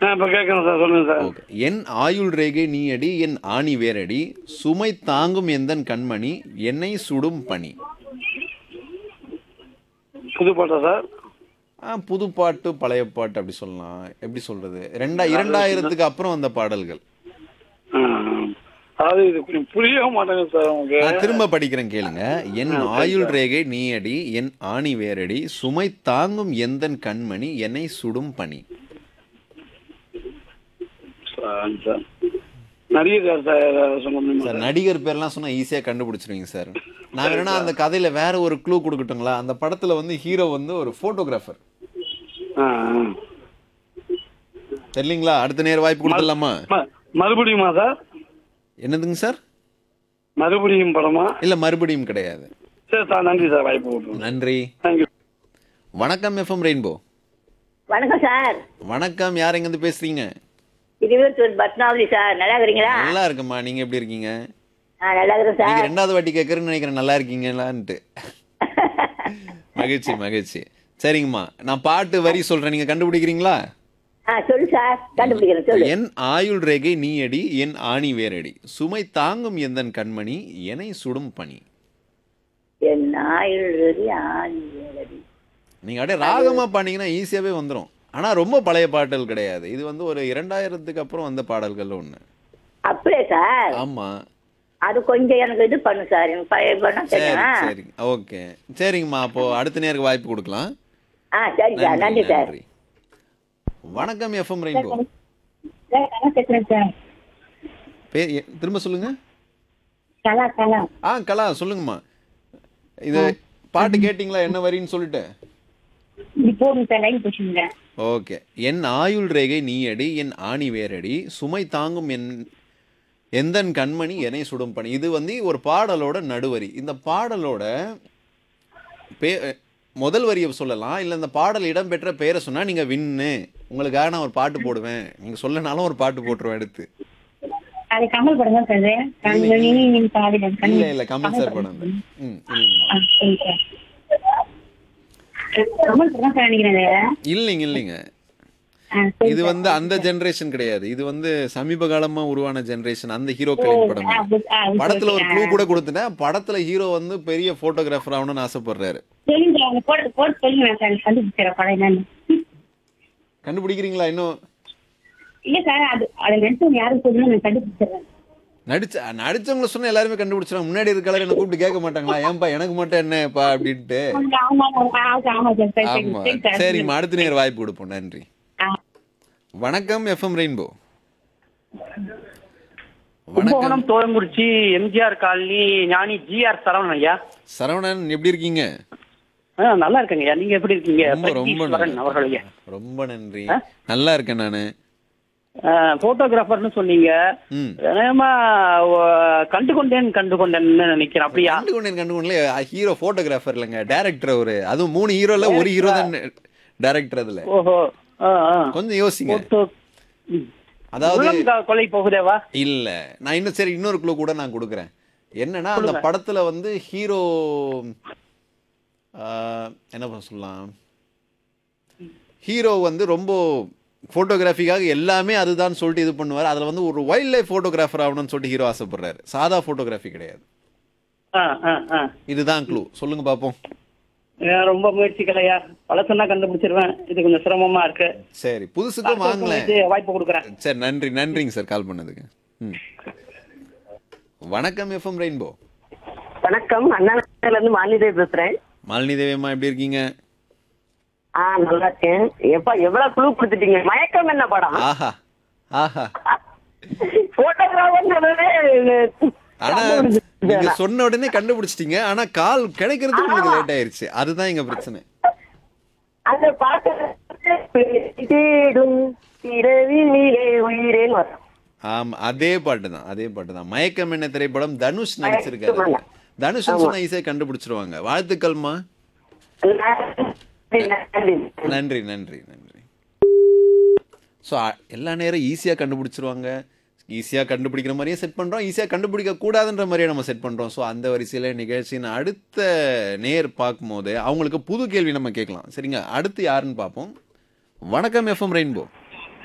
ஆ இப்போ கேட்குறேன் சார் சொல்லுங்கள் சார் ஓகே என் ஆயுள் ரேகை நீ அடி என் ஆணி வேரடி சுமை தாங்கும் எந்தன் கண்மணி என்னை சுடும் பனி புது பாட்டா சார் ஆ, புது பாட்டு பழைய பாட்டு அப்படி சொல்லலாம் எப்படி சொல்றது ரெண்டா இரண்டாயிரத்துக்கு அப்புறம் வந்த பாடல்கள் ஆ, அதாவது இது கொஞ்சம் புரியவே மாட்டேங்குது சார் உங்களுக்கு நான் திரும்ப படிக்கிறேன் கேளுங்க என் ஆயுள் ரேகை நீ அடி என் ஆணி வேரடி சுமை தாங்கும் எந்தன் கண்மணி என்னை சுடும் பனி சார் சார் நடிகர் சார் சார் சொல்ல முடியுமா சார் நடிகர் பேர்லாம் சொன்னா ஈஸியா கண்டுபிடிச்சிருவீங்க சார் நான் வேணா அந்த கதையில வேற ஒரு க்ளூ கொடுக்கட்டுங்களா அந்த படத்துல வந்து ஹீரோ வந்து ஒரு போட்டோகிராஃபர் ஆ ஆ. தெரியலீங்களா அடுத்த நேர வாய்ப்பு கொடுத்துடலாமா ம- மறுபடியுமா சார் என்னதுங்க சார் மறுபடியும் படமா இல்ல மறுபடியும் கிடையாது சரி சார் நன்றி சார் வாய்ப்பு கொடுத்துருங்க நன்றி தேங்க்யூ வணக்கம் எஃப்எம் ரெயின்போ வணக்கம் சார் வணக்கம் யார் எங்க இருந்து பேசுறீங்க இருபத்தூர் பத்மாவதி சார் நல்லா இருக்கிறீங்களா நல்லா இருக்குமா நீங்க எப்படி இருக்கீங்க ஆ நல்லா இருக்கிறேன் நீங்க சார் ரெண்டாவது வாட்டி கேட்கறேன்னு நினைக்கிறேன் நல்லா இருக்கீங்களான்ட்டு மகிழ்ச்சி மகிழ்ச்சி சரிங்கம்மா நான் பாட்டு வரி சொல்றேன் நீங்க கண்டுபிடிக்கிறீங்களா ஆ சொல்லு சார் கண்டுபிடிக்கிறேன் சொல்லு என் ஆயுள் ரேகை நீ அடி என் ஆணி வேரடி சுமை தாங்கும் எந்தன் கண்மணி என்னை சுடும் பனி என் ஆயுள் ஆணி வேலடி நீங்க அப்படியே ராகமா பாண்டீங்கன்னா ஈஸியாவே வந்துரும் ஆனா ரொம்ப பழைய பாடல் கிடையாது இது வந்து ஒரு இரண்டாயிரத்துக்கு அப்புறம் வந்த பாடல்கள் ஒண்ணு அப்படியே சார் ஆமா அது கொஞ்சம் எனக்கு இது பண்ணு சார் எனக்கு பழைய பண்ண சரி தெரியும் சரி ஓகே சரிங்கம்மா அப்போ அடுத்த நேருக்கு வாய்ப்பு கொடுக்கலாம் ஆ சரி சார் நன்றி சார் நன்றி வணக்கம் எஃப்எம் ரெயின்போ சார் நல்லா பேசுறேன் சார் பேர் எ- திரும்ப சொல்லுங்க கலா கலா ஆ கலா சொல்லுங்கம்மா இது பாட்டு கேட்டிங்களா என்ன வரின்னு சொல்லிட்டு இது போதும் சார் லைன் போச்சுங்க ஓகே என் ஆயுள் ரேகை நீ அடி என் ஆணி வேரடி சுமை தாங்கும் என் எந்தன் கண்மணி என்னை சுடும் பணி இது வந்து ஒரு பாடலோட நடுவரி இந்த பாடலோட பே முதல் வரியை சொல்லலாம் இல்லை இந்த பாடல் இடம்பெற்ற பேரை சொன்னால் நீங்கள் வின்னு உங்களுக்காக நான் ஒரு பாட்டு போடுவேன் நீங்கள் சொல்லனாலும் ஒரு பாட்டு போட்டுருவேன் எடுத்து அது கமல் படம் தான் சார் கண்மணி நின் காதலன் கண் இல்லை இல்லை கமல் சார் படம் தான். ம் இல்லைங்க ஆ, சரி சார். கமல் படம் தான் சார் நினைக்கிறேன் அது. இல்லைங்க இல்லைங்க ஆ, சரி இது சார். வந்து அந்த ஜெனரேஷன் கிடையாது இது வந்து சமீப காலமா உருவான ஜெனரேஷன் அந்த ஹீரோக்களின் படம் ஆ, இது. அது- ஆ, அது படத்துல ஒரு சரி. க்ளூ கூட கொடுத்துட்டேன் படத்துல ஹீரோ வந்து பெரிய போட்டோகிராஃபர் ஆகணும்னு ஆசைப்படுறாரு சொல்லுங்க சார், அந்த போட்டு போட்டு சொல்லுங்க நான் சார் கண்டுபிடிச்சிடறேன் படம் என்னன்னு கண்டுபிடிக்கிறீங்களா இன்னும் இல்ல சார் அது அதை நடிச்சவங்க யாரும் சொல்லுங்க நான் கண்டுபிடிச்சிடுறேன் நடிச்ச நடிச்சவங்கள சொன்னா எல்லாருமே கண்டுபிடிச்சிருவாங்க முன்னாடி இருக்கலாம் என்ன கூப்பிட்டு கேட்க மாட்டாங்களா ஏன்பா எனக்கு மட்டும் என்னப்பா அப்படின்ட்டு ஆமா ஆமா ஆமா ஆமா சார் சரி, சரி, ஆமா சரி சார். சரிம்மா அடுத்த நேரம் வாய்ப்பு கொடுப்போம் நன்றி ஆ. வணக்கம் எஃப்எம் ரெயின்போ வணக்கம் கும்பகோணம் தோயங்குறிச்சி எம்ஜிஆர் காலனி ஞானி ஜிஆர் சரவணன் ஐயா சரவணன் எப்படி இருக்கீங்க ஆ, நல்லா இருக்கேங்க ஐயா நீங்க எப்படி இருக்கீங்க ரொம்ப ரொம்ப பிரகதீஸ்வரன் நல்லா அவர்கள் ஐயா ரொம்ப நன்றி நல்லா இருக்கேன் நானு போட்டோகிராஃபர்னு சொன்னீங்க ம் நிஜமா ஓ- கண்டு கொண்டேன் கண்டு கொண்டேன்னு நினைக்கிறேன் அப்படியா கண்டு கொண்டேன் கண்டு கொண்டே ஹீரோ போட்டோகிராஃபர் இல்லைங்க டேரக்டர் அவரு அதுவும் மூணு ஹீரோல ஒரு ஹீரோ தான் டேரக்டர் அதுல ஓஹோ ஆ, ஆ. கொஞ்சம் யோசிங்க போட்டோ ம். அதாவது உள்ளம் க- கொலை போகுதேவா இல்ல நான் இன்னும் சரி இன்னொரு க்ளூ கூட நான் கொடுக்குறேன் என்னன்னா அந்த படத்துல வந்து ஹீரோ என்ன பண்ண சொல்லலாம் ஹீரோ வந்து ரொம்ப ஃபோட்டோகிராஃபிக்காக எல்லாமே அதுதான் சொல்லிட்டு இது பண்ணுவார் அதில் வந்து ஒரு வைல்ட் லைஃப் ஃபோட்டோகிராஃபர் ஆகணும்னு சொல்லிட்டு ஹீரோ ஆசைப்படுறாரு சாதா ஃபோட்டோகிராஃபி கிடையாது ஆ, ஆ, ஆ. இதுதான் க்ளூ சொல்லுங்க பார்ப்போம் ஏன் ரொம்ப முயற்சிக்கலையா பழசன்னா கண்டுபிடிச்சிருவேன் இது கொஞ்சம் சிரமமா இருக்கு சரி புதுசுக்கும் வாங்கலேன் இது வாய்ப்பு கொடுக்குறேன் சரி நன்றி நன்றிங்க சார் கால் பண்ணதுக்கு ம் வணக்கம் எஃப்எம் ரெயின்போ வணக்கம் அண்ணா நகர்ல இருந்து மாலிதேவி பேசுறேன் மாலினி தேவியம்மா எப்படி இருக்கீங்க ஆ நல்லா இருக்கேன் எப்பா எவ்வளவு குழு கொடுத்துட்டீங்க மயக்கம் என்ன படம் ஆஹா ஆஹா போட்டோகிராஃபர் சொன்னதே ஆனா நீங்க சொன்ன உடனே கண்டுபிடிச்சிட்டீங்க ஆனா கால் கிடைக்கிறது உங்களுக்கு லேட் ஆயிருச்சு அதுதான் எங்க பிரச்சனை அந்த பாட்டு தேடும் இரவிலே உயிரேன்னு வரும் ஆமா அதே பாட்டு தான் அதே பாட்டு தான் மயக்கம் என்ன திரைப்படம் தனுஷ் நடிச்சிருக்காரு மயக்கம் என்ன. தனுஷ் சொன்னா ஈஸியா கண்டுபிடிச்சிருவாங்க வாழ்த்துக்கள்மா நன்றி. நன்றி நன்றி நன்றி ஸோ எல்லா நேரம் ஈஸியாக கண்டுபிடிச்சிருவாங்க ஈஸியாக கண்டுபிடிக்கிற மாதிரியே செட் பண்ணுறோம் ஈஸியாக கண்டுபிடிக்க கூடாதுன்ற மாதிரியே நம்ம செட் பண்ணுறோம் ஸோ அந்த வரிசையில் நிகழ்ச்சியின் அடுத்த நேர் பார்க்கும்போது அவங்களுக்கு புது கேள்வி நம்ம கேட்கலாம் சரிங்க அடுத்து யாருன்னு பார்ப்போம் வணக்கம் எஃப்எம் ரெயின்போ